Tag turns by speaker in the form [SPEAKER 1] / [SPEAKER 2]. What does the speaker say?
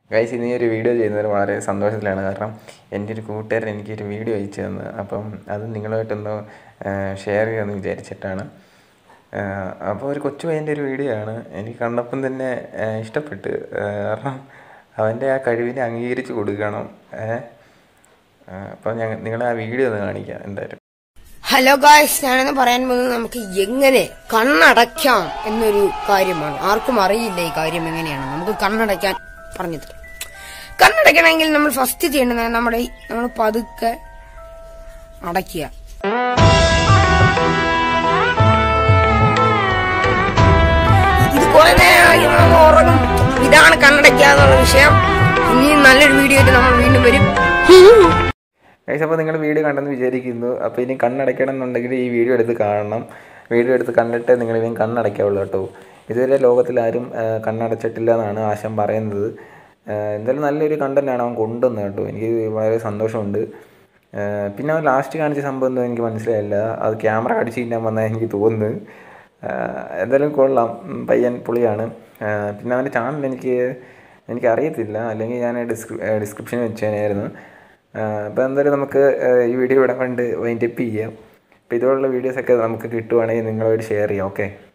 [SPEAKER 1] guys ഇനി ഒരു video ചെയ്യുന്നതിൽ വളരെ സന്തോഷത്തിലാണ് കാരണം എൻ്റെ ഒരു കൂട്ടുകാരൻ എനിക്കൊരു വീഡിയോ അയച്ചു തന്നു അപ്പം അത് നിങ്ങളുമായിട്ടൊന്ന് ഷെയർ ചെയ്യാമെന്ന് വിചാരിച്ചിട്ടാണ് അപ്പോൾ ഒരു കൊച്ചു പയ്യൻ്റെ ഒരു വീഡിയോ ആണ് എനിക്ക് കണ്ടപ്പം തന്നെ ആ, ഇഷ്ടപ്പെട്ട് ആ, കാരണം അവൻ്റെ ആ കഴിവിനെ അംഗീകരിച്ച് കൊടുക്കണം ഏഹ് അപ്പോൾ ഞാൻ നിങ്ങളെ ആ വീഡിയോ ഒന്ന് കാണിക്കാം എന്തായാലും
[SPEAKER 2] ഹലോ ഗായ്സ് ഞാനെന്ന് പറയാൻ പോകുന്നത് നമുക്ക് എങ്ങനെ കണ്ണടയ്ക്കാം എന്നൊരു കാര്യമാണ് ആർക്കും അറിയില്ല ഈ കാര്യം എങ്ങനെയാണ് നമുക്ക് കണ്ണടയ്ക്കാൻ പറഞ്ഞു തരാം കണ്ണടയ്ക്കണമെങ്കിൽ നമ്മൾ ഫസ്റ്റ് ചെയ്യേണ്ടത് നമ്മുടെ ഈ- നമ്മൾ പതുക്കെ അടയ്ക്കുക ഇത് കുറെ നേരമായി നമ്മൾ ഉറങ്ങും ഇതാണ് കണ്ണടയ്ക്കുക എന്നുള്ള വിഷയം ഇനിയും നല്ലൊരു വീഡിയോ ആയിട്ട് നമ്മൾ വീണ്ടും വരും
[SPEAKER 1] ഗൈസ് അപ്പോൾ നിങ്ങൾ വീഡിയോ കണ്ടെന്ന് വിചാരിക്കുന്നു അപ്പോൾ ഇനി കണ്ണടയ്ക്കണം എന്നുണ്ടെങ്കിൽ ഈ വീഡിയോ എടുത്ത് കാണണം വീഡിയോ എടുത്ത് കണ്ടിട്ട് നിങ്ങൾ ഇനിയും കണ്ണടയ്ക്കാവുള്ളൂ കേട്ടോ ഇതുവരെ ലോകത്തിൽ ആരും ആ, കണ്ണടച്ചിട്ടില്ല എന്നാണ് ആശം പറയുന്നത് ആ, എന്തായാലും നല്ലൊരു കണ്ടന്റാണ് അവൻ കൊണ്ടുവന്നത് കേട്ടോ എനിക്ക് വളരെ സന്തോഷമുണ്ട് ആ, പിന്നെ അവൻ ലാസ്റ്റ് കാണിച്ച സംഭവം എന്തോ എനിക്ക് മനസ്സിലായില്ല അത് ക്യാമറ അടിച്ച് തിന്നാൻ വന്നാൽ എനിക്ക് തോന്നുന്നു ആ, എന്തായാലും കൊള്ളാം ഉം, പയ്യൻ പുളിയാണ് ആ, പിന്നെ അവൻ്റെ ചാനൽ എനിക്ക് എനിക്കറിയത്തില്ല അല്ലെങ്കിൽ ഞാൻ ഡിസ്ക്രി ഡിസ്ക്രിപ്ഷനിൽ വെച്ചേനായിരുന്നു അപ്പോൾ എന്തായാലും നമുക്ക് ആ, ഈ വീഡിയോ ഇവിടെ കണ്ട് വൈൻഡപ്പ് ചെയ്യാം അപ്പോൾ ഇതുപോലുള്ള വീഡിയോസൊക്കെ നമുക്ക് കിട്ടുവാണെങ്കിൽ നിങ്ങളോട് ഷെയർ ചെയ്യാം ഓക്കെ